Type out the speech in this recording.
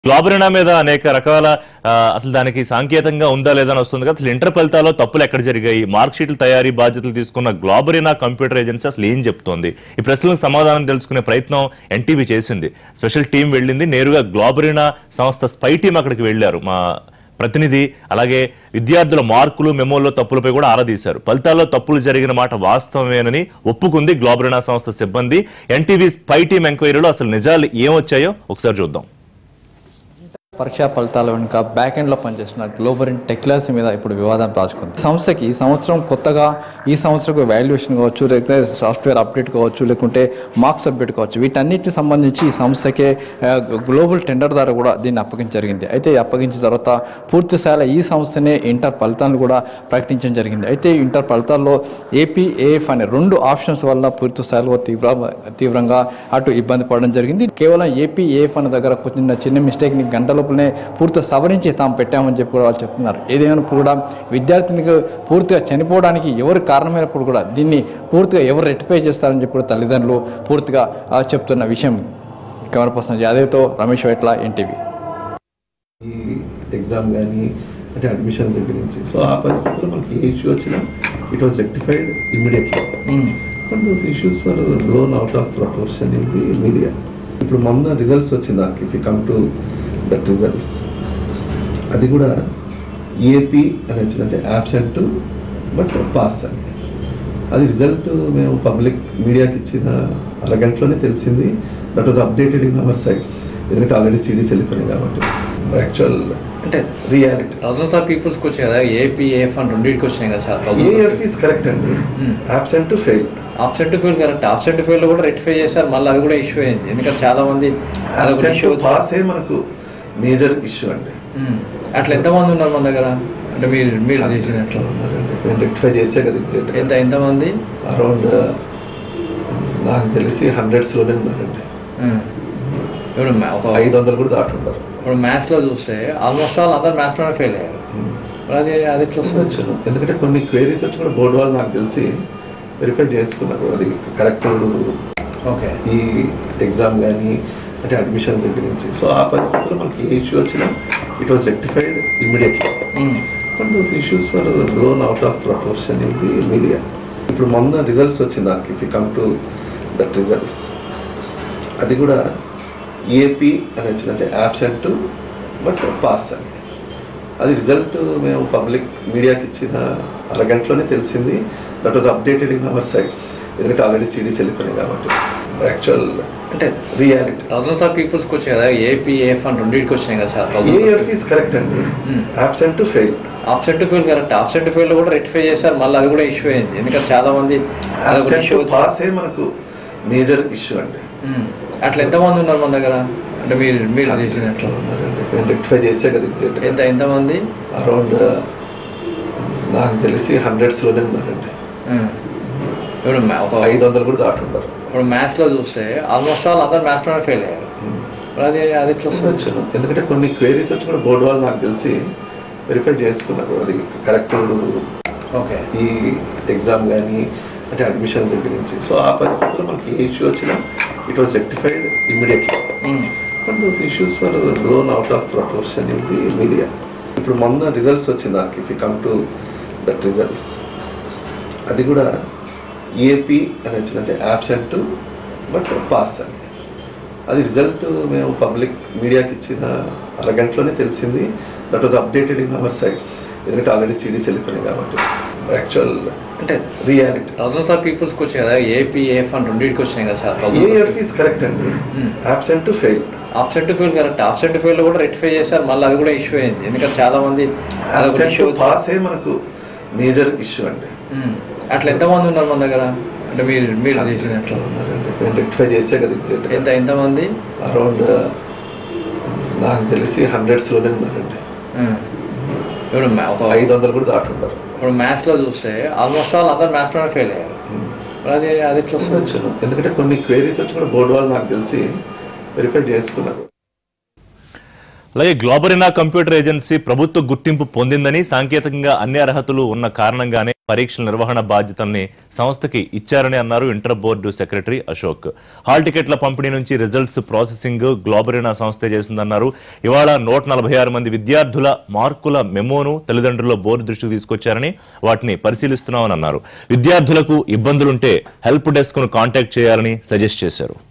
గ్లోబరినా మీద అనేక రకాల ఆ, అసలు దానికి సాంకేతంగా ఉందా లేదా అని వస్తుంది కదా అసలు ఇంటర్ ఫలితాల్లో తప్పులు ఎక్కడ జరిగాయి మార్క్ షీట్ల తయారీ బాధ్యతలు తీసుకున్న గ్లోబరినా కంప్యూటర్ ఏజెన్సీ అసలు ఏం చెప్తోంది ఈ ప్రశ్నలకు సమాధానం తెలుసుకునే ప్రయత్నం ఎన్టీవీ చేసింది స్పెషల్ టీం వెళ్ళింది నేరుగా గ్లోబరినా సంస్థ స్పై టీం అక్కడికి వెళ్ళారు మా ప్రతినిధి అలాగే విద్యార్థుల మార్కులు మెమోల్లో తప్పులపై కూడా ఆరా తీశారు ఫలితాల్లో తప్పులు జరిగిన మాట వాస్తవమేనని ఒప్పుకుంది గ్లోబరినా సంస్థ సిబ్బంది ఎన్టీవీ స్పై టీం ఎంక్వైరీలో అసలు నిజాలు ఏమొచ్చాయో ఒకసారి చూద్దాం పరీక్షా ఫలితాల వెనుక బ్యాక్ ఎండ్లో పనిచేస్తున్న గ్లోబల్ టెక్లాస్ మీద ఇప్పుడు వివాదం రాజుకుంది సంస్థకి ఈ సంవత్సరం కొత్తగా ఈ సంవత్సరం వాల్యుయేషన్ కావచ్చు లేకపోతే సాఫ్ట్వేర్ అప్డేట్ కావచ్చు లేకుంటే మార్క్స్ అప్డేట్ కావచ్చు వీటన్నిటికి సంబంధించి ఈ సంస్థకే ఆ, గ్లోబల్ టెండర్ ద్వారా కూడా దీన్ని అప్పగించడం జరిగింది అయితే ఈ అప్పగించిన తర్వాత పూర్తి స్థాయిలో ఈ సంస్థనే ఇంటర్ ఫలితాలను కూడా ప్రకటించడం జరిగింది అయితే ఈ ఇంటర్ ఫలితాల్లో ఏపీ ఏఎఫ్ అనే రెండు ఆప్షన్స్ వల్ల పూర్తి స్థాయిలో తీవ్ర తీవ్రంగా అటు ఇబ్బంది పడడం జరిగింది కేవలం ఏపీ ఏఎఫ్ అనే దగ్గర చిన్న చిన్న మిస్టేక్ని గంట లోపలనే పూర్తి సవరించి తాము పెట్టామని చెప్పి కూడా వాళ్ళు చెప్తున్నారు ఏదేమైనప్పుడు కూడా విద్యార్థినికి పూర్తిగా చనిపోవడానికి ఎవరు కారణమైనప్పుడు కూడా దీన్ని పూర్తిగా ఎవరు రెక్టిఫై చేస్తారని చెప్పి కూడా తల్లిదండ్రులు పూర్తిగా ఆ, చెప్తున్న విషయం కెమెరా పర్సన్ యాదవ్తో రమేష్ వైట్ల ఎన్టీవీ ఈ ఎగ్జామ్ కానీ అంటే అడ్మిషన్స్ దగ్గర నుంచి సో ఆ పరిస్థితుల్లో మనకి ఏ ఇష్యూ వచ్చినా it was rectified immediately but those issues were blown out of proportion in the media ఇప్పుడు మొన్న రిజల్ట్స్ వచ్చింది దానికి if you come to that results అది కూడా ఏపీ అని వచ్చిందంటే యాబ్సెంట్ బట్ పాస్ అని అది రిజల్ట్ మేము పబ్లిక్ మీడియాకి ఇచ్చిన అరగంటలోనే తెలిసింది that was updated in our sites ఎందుకంటే ఆల్రెడీ సిడీస్ వెళ్ళిపోయినాయి కాబట్టి యాక్చువల్ అంటే రియాలిటీ థౌసండ్స్ ఆఫ్ పీపుల్స్కి వచ్చాయి కదా ఏపీ ఏఎఫ్ అని రెండింటికి వచ్చినాయి కదా సార్ ఏఎఫ్ ఈస్ కరెక్ట్ అండి Hmm. Absent to fail absent fail correct absent fail కూడా రెక్టిఫై చేశారు మళ్ళీ అది కూడా ఇష్యూ అయింది ఎందుకంటే చాలా మంది అదొక యాబ్సెంట్ issue టు పాస్ ఏ మనకు మేజర్ ఇష్యూ అండి ఉమ్. అట్లా ఎంతమంది ఉన్నారు మన దగ్గర అంటే మీరు మీరు చేసిన అట్లా ఉన్నారండి. నేను రెక్టిఫై చేసే కదా ఇమీడియట్గా ఎంత ఎంతమంది అరౌండ్ నాకు తెలిసి హండ్రెడ్స్ లోనే ఉన్నారండి ఉమ్. ఇప్పుడు మా- ఒక ఐదు వందలు కూడా దాటున్నారు ఇప్పుడు మ్యాథ్స్ లో చూస్తే ఆల్మోస్ట్ ఆల్ అందరు మ్యాథ్స్ లోనే ఫెయిల్ అయ్యారు మరి అది అది ఎట్లా వస్తుంది వచ్చాను ఎందుకంటే కొన్ని క్వేరీస్ వచ్చి కూడా బోర్డు వాళ్ళు నాకు తెలిసి వెరిఫై చేసుకున్నారు అది కరెక్ట్ ఓకే ఈ ఎగ్జామ్ కానీ అంటే అడ్మిషన్స్ దగ్గర నుంచి సో ఆ పరిస్థితుల్లో మనకి ఏ ఇష్యూ వచ్చినా it was rectified immediately but those issues were blown out of proportion in the media ఇప్పుడు మొన్న రిజల్ట్స్ వచ్చింది దానికి if you come to that results అది కూడా ఏపీ అని వచ్చిందంటే యాబ్సెంట్ బట్ పాస్ అని అది రిజల్ట్ మేము పబ్లిక్ మీడియాకి ఇచ్చిన అరగంటలోనే తెలిసింది that was updated in our sites ఎందుకంటే ఆల్రెడీ సిడీస్ వెళ్ళిపోయినాయి కాబట్టి యాక్చువల్ అంటే రియాలిటీ థౌసండ్స్ ఆఫ్ పీపుల్స్కి వచ్చాయి కదా ఏపీ ఏఎఫ్ అని రెండింటికి వచ్చినాయి కదా సార్ ఏఎఫ్ ఈస్ కరెక్ట్ అండి Hmm. Absent to fail absent fail correct absent fail కూడా రెక్టిఫై చేశారు మళ్ళీ అది కూడా ఇష్యూ అయింది ఎందుకంటే చాలా మంది అదొక యాబ్సెంట్ issue టు పాస్ ఏ మనకు మేజర్ ఇష్యూ అండి ఉమ్. అట్లా ఎంతమంది ఉన్నారు మన దగ్గర అంటే మీరు మీరు చేసిన అట్లా ఉన్నారండి. నేను రెక్టిఫై చేసే కదా ఇమీడియట్గా ఎంత ఎంతమంది అరౌండ్ నాకు తెలిసి హండ్రెడ్స్ లోనే ఉన్నారండి ఉమ్. ఇప్పుడు మా- ఒక ఐదు వందలు కూడా దాటున్నారు ఇప్పుడు మ్యాథ్స్ లో చూస్తే ఆల్మోస్ట్ ఆల్ అందరు మ్యాథ్స్ లోనే ఫెయిల్ అయ్యారు మరి అది అది ఎట్లా వస్తుంది వచ్చాను ఎందుకంటే కొన్ని క్వేరీస్ వచ్చి కూడా బోర్డు వాళ్ళు నాకు తెలిసి వెరిఫై చేసుకున్నారు అది కరెక్ట్ ఓకే ఈ ఎగ్జామ్ కానీ అంటే అడ్మిషన్స్ దగ్గర నుంచి సో ఆ పరిస్థితుల్లో మనకి ఏ ఇష్యూ వచ్చినా it was rectified immediately um. But those issues were blown out of proportion in the media ఇప్పుడు మొన్న రిజల్ట్స్ వచ్చింది దానికి if you come to that results అది కూడా ఏపీ అని వచ్చిందంటే యాబ్సెంట్ బట్ పాస్ అని అది రిజల్ట్ మేము పబ్లిక్ మీడియాకి ఇచ్చిన అరగంటలోనే తెలిసింది that was updated in our sites ఎందుకంటే ఆల్రెడీ సిడీస్ వెళ్ళిపోయినాయి కాబట్టి యాక్చువల్ అంటే రియాలిటీ థౌసండ్స్ ఆఫ్ పీపుల్స్కి వచ్చాయి కదా ఏపీ ఏఎఫ్ అని రెండింటికి వచ్చినాయి కదా సార్ ఏఎఫ్ ఈస్ కరెక్ట్ అండి Hmm. Absent to fail absent fail correct absent fail కూడా రెక్టిఫై చేశారు మళ్ళీ అది కూడా ఇష్యూ అయింది ఎందుకంటే చాలా మంది అదొక యాబ్సెంట్ issue టు పాస్ ఏ మనకు మేజర్ ఇష్యూ అండి ఉమ్. అట్లా ఎంతమంది ఉన్నారు మన దగ్గర అంటే మీరు మీరు చేసిన అట్లా ఉన్నారండి. నేను రెక్టిఫై చేసే కదా ఇమీడియట్గా ఎంత ఎంతమంది అరౌండ్ నాకు తెలిసి హండ్రెడ్స్ లోనే ఉన్నారండి ఉమ్. ఇప్పుడు మా- ఒక ఐదు వందలు కూడా దాటున్నారు ఇప్పుడు మ్యాథ్స్ లో చూస్తే ఆల్మోస్ట్ ఆల్ అందరు మ్యాథ్స్ లోనే ఫెయిల్ అయ్యారు మరి అది అది ఎట్లా వస్తుంది వచ్చాను ఎందుకంటే కొన్ని క్వేరీస్ వచ్చి కూడా బోర్డు వాళ్ళు నాకు తెలిసి వెరిఫై చేసుకున్నారు అలాగే గ్లోబరినా కంప్యూటర్ ఏజెన్సీ ప్రభుత్వ గుర్తింపు పొందిందని సాంకేతికంగా అన్ని అర్హతలు ఉన్న కారణంగానే పరీక్షల నిర్వహణ బాధ్యతల్ని సంస్థకి ఇచ్చారని అన్నారు inter board secretary Ashok hall టికెట్ల పంపిణీ నుంచి రిజల్ట్స్ ప్రాసెసింగ్ గ్లోబరినా సంస్థే చేసిందన్నారు ఇవాళ నూట నలభై ఆరు మంది విద్యార్థుల మార్కుల మెమోను తల్లిదండ్రుల బోర్డు దృష్టికి తీసుకొచ్చారని వాటిని పరిశీలిస్తున్నామని అన్నారు విద్యార్థులకు ఇబ్బందులుంటే హెల్ప్ డెస్క్ ను కాంటాక్ట్ చేయాలని సజెస్ట్ చేశారు